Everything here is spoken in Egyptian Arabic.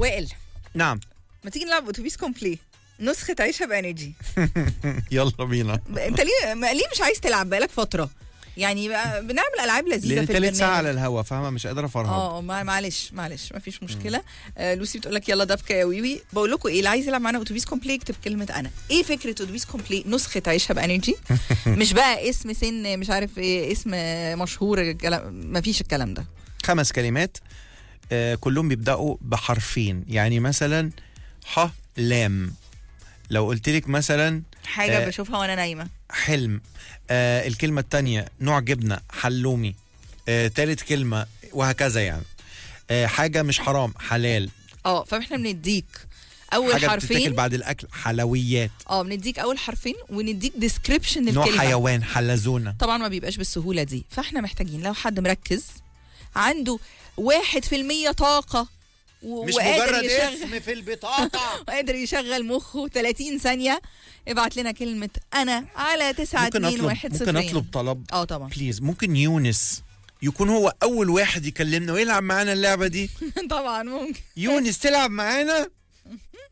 وائل نعم ما تيجي نلعب اتوبيس كومبلي نسخة عيشها بانرجي يلا بينا انت ليه ما- ليه مش عايز تلعب بقالك فترة يعني بقى بنعمل العاب لذيذة لان في تالت ساعه على البرنامج الهوا فاهمه مش قادره افرهد اه ما- معلش معلش ما فيش مشكله آه لوسي بتقول لك يلا دبكه يا ويوي بقول لكم ايه اللي عايز يلعب معانا اتوبيس كومبلي يكتب كلمه انا ايه فكره اتوبيس كومبلي نسخه عيشها بانرجي مش بقى اسم سن مش عارف ايه اسم مشهور الكلام ما فيش الكلام ده خمس كلمات آه كلهم بيبداوا بحرفين يعني مثلا ح لام لو قلت لك مثلا حاجه آه. بشوفها وانا نايمه حلم آه الكلمه الثانيه نوع جبنه حلومي آه تالت كلمه وهكذا يعني آه حاجه مش حرام حلال اه فاحنا بنديك اول حاجه بتتاكل حرفين بعد الاكل حلويات اه بنديك اول حرفين ونديك ديسكريبشن نوع الكلمه حيوان حلزونه طبعا ما بيبقاش بالسهولة دي فاحنا محتاجين لو حد مركز عنده واحد في المية طاقة و- مش وقادر مجرد يشغل اسم في البطاقه وقادر يشغل مخه 30 ثانية ابعت لنا كلمة أنا على 9 ممكن 2 اطلب 1 ممكن اطلب طلب اه طبعا بليز ممكن يونس يكون هو اول واحد يكلمنا ويلعب معانا اللعبه دي طبعا ممكن يونس تلعب معانا